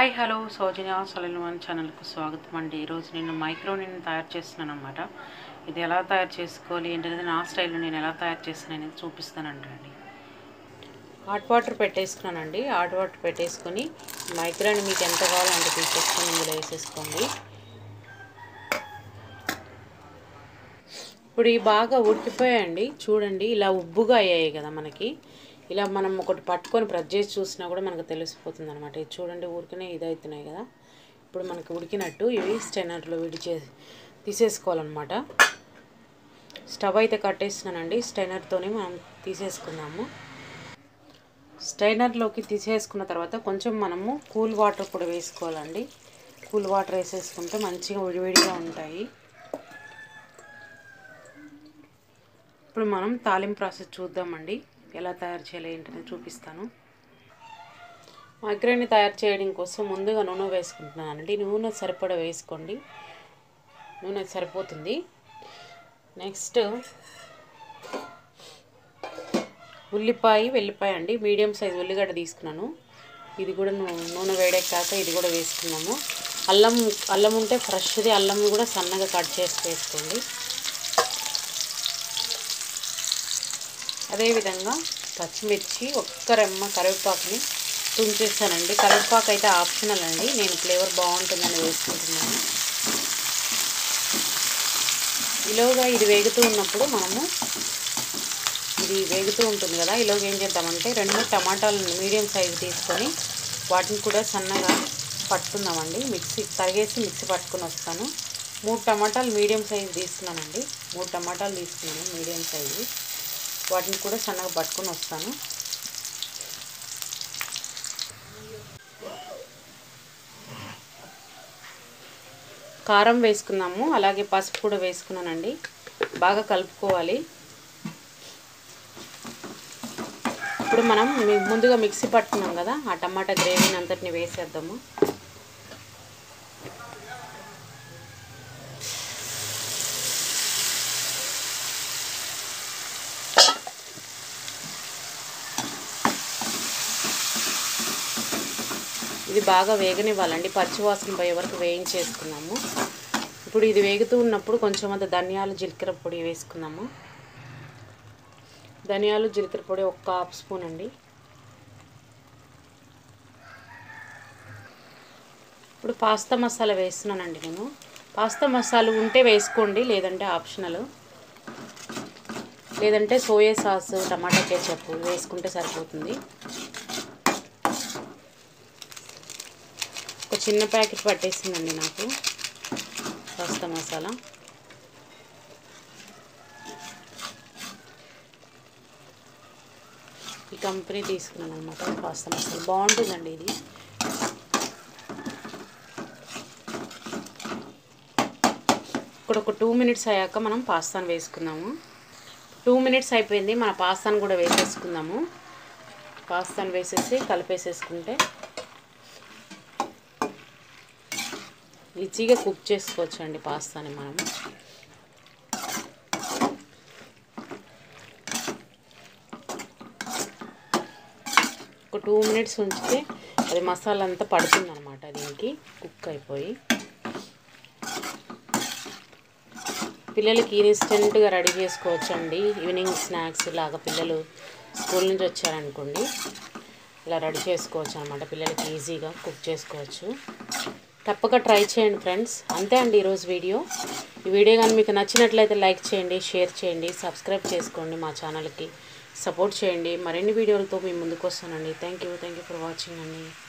hi hello Soujanya సలలు one ఛానల్కు స్వాగతం అండి ఈరోజు నేను మైక్రోని తయారు చేస్తున్నాను అనమాట ఇది ఎలా తయారు చేసుకోవాలి ఏంటనేది నా స్టైల్లో నేను ఎలా తయారు చేస్తాను అనేది చూపిస్తానండి హాట్ వాటర్ పెట్టేసుకున్నానండి హాట్ వాటర్ పెట్టేసుకొని మైక్రోని మీకు ఎంత కావాలో అంత తీసేసుకొని ఇందులో వేసేసుకోండి ఇప్పుడు ఇవి బాగా ఉడికిపోయాయండి చూడండి ఇలా ఉబ్బుగా అయ్యాయి కదా మనకి ఇలా మనం ఒకటి పట్టుకొని ప్రెస్ చేసి చూసినా కూడా మనకు తెలిసిపోతుంది అనమాట ఇది చూడండి ఊరికనే ఇదవుతున్నాయి కదా ఇప్పుడు మనకి ఉడికినట్టు ఇవి స్టెనర్లో విడిచే తీసేసుకోవాలన్నమాట స్టవ్ అయితే కట్టేస్తున్నానండి స్టైనర్తోనే మనం తీసేసుకుందాము స్టైనర్లోకి తీసేసుకున్న తర్వాత కొంచెం మనము కూల్ వాటర్ కూడా వేసుకోవాలండి కూల్ వాటర్ వేసేసుకుంటే మంచిగా విడివిడిగా ఉంటాయి ఇప్పుడు మనం తాలింపు ప్రాసెస్ చూద్దామండి ఎలా తయారు చేయాలి ఏంటనేది చూపిస్తాను మైగ్రేన్ని తయారు చేయడం కోసం ముందుగా నూనె వేసుకుంటున్నానండి నూనె సరిపడా వేసుకోండి నూనె సరిపోతుంది నెక్స్ట్ ఉల్లిపాయ వెల్లిపాయ అండి మీడియం సైజ్ ఉల్లిగడ్డ తీసుకున్నాను ఇది కూడా నూనె వేడెక్కాక ఇది కూడా వేసుకున్నాము అల్లం అల్లం ఉంటే ఫ్రెష్ది అల్లం కూడా సన్నగా కట్ చేసి వేసుకోండి అదేవిధంగా పచ్చిమిర్చి ఒక్క రెమ్మ కరివేపాకుని తుంచేస్తానండి కరివేపాకు అయితే ఆప్షనల్ అండి నేను ఫ్లేవర్ బాగుంటుందని వేసుకుంటున్నాను ఇలాగా ఇది వేగుతూ ఉన్నప్పుడు మనము ఇది వేగుతూ ఉంటుంది కదా ఇలాగ ఏం చేద్దామంటే రెండు టమాటాలు మీడియం సైజు తీసుకొని వాటిని కూడా సన్నగా పట్టుకుందామండి మిక్సీ తరిగేసి మిక్సీ పట్టుకొని వస్తాను మూడు టమాటాలు మీడియం సైజు తీసుకున్నానండి మూడు టమాటాలు తీసుకున్నాను మీడియం సైజు వాటిని కూడా సన్నగా పట్టుకొని వస్తాను కారం వేసుకున్నాము అలాగే పసుపు కూడా వేసుకున్నానండి బాగా కలుపుకోవాలి ఇప్పుడు మనం ముందుగా మిక్సీ పట్టుకున్నాం కదా ఆ టమాటా గ్రేవీని అంతటిని వేసేద్దాము ఇది బాగా వేగనివ్వాలండి పచ్చివాసన పోయే వరకు వేయించేసుకున్నాము ఇప్పుడు ఇది వేగుతూ ఉన్నప్పుడు కొంచెం అంత ధనియాలు జీలకర్ర పొడి వేసుకున్నాము ధనియాలు జీలకర్ర పొడి ఒక హాఫ్ స్పూన్ అండి ఇప్పుడు పాస్తా మసాలా వేస్తున్నానండి నేను పాస్తా మసాలా ఉంటే వేసుకోండి లేదంటే ఆప్షనల్ లేదంటే సోయా సాస్ టమాటా కేచప్ వేసుకుంటే సరిపోతుంది ఒక చిన్న ప్యాకెట్ పట్టేసిందండి నాకు పాస్తా మసాలా ఈ కంపెనీ తీసుకున్నాను అనమాట పాస్తా మసాలా బాగుంటుందండి ఇది ఇప్పుడు ఒక టూ మినిట్స్ అయ్యాక మనం పాస్తాను వేసుకుందాము టూ మినిట్స్ అయిపోయింది మన పాస్తాను కూడా వేసేసుకుందాము పాస్తాను వేసేసి కలిపేసేసుకుంటే ఈజీగా కుక్ చేసుకోవచ్చు అండి పాస్తాని మనం ఒక టూ మినిట్స్ ఉంచితే అది మసాలా అంతా పడుతుంది అనమాట దీనికి కుక్ అయిపోయి పిల్లలకి ఇన్స్టెంట్గా రెడీ చేసుకోవచ్చు అండి ఈవినింగ్ స్నాక్స్ లాగా పిల్లలు స్కూల్ నుంచి వచ్చారనుకోండి ఇలా రెడీ చేసుకోవచ్చు అనమాట పిల్లలకి ఈజీగా కుక్ చేసుకోవచ్చు తప్పక ట్రై చేయండి ఫ్రెండ్స్ అంతే అండి ఈరోజు వీడియో ఈ వీడియో కానీ మీకు నచ్చినట్లయితే లైక్ చేయండి షేర్ చేయండి సబ్స్క్రైబ్ చేసుకోండి మా ఛానల్కి సపోర్ట్ చేయండి మరిన్ని వీడియోలతో మీ ముందుకు వస్తానండి thank you thank you for watching అండి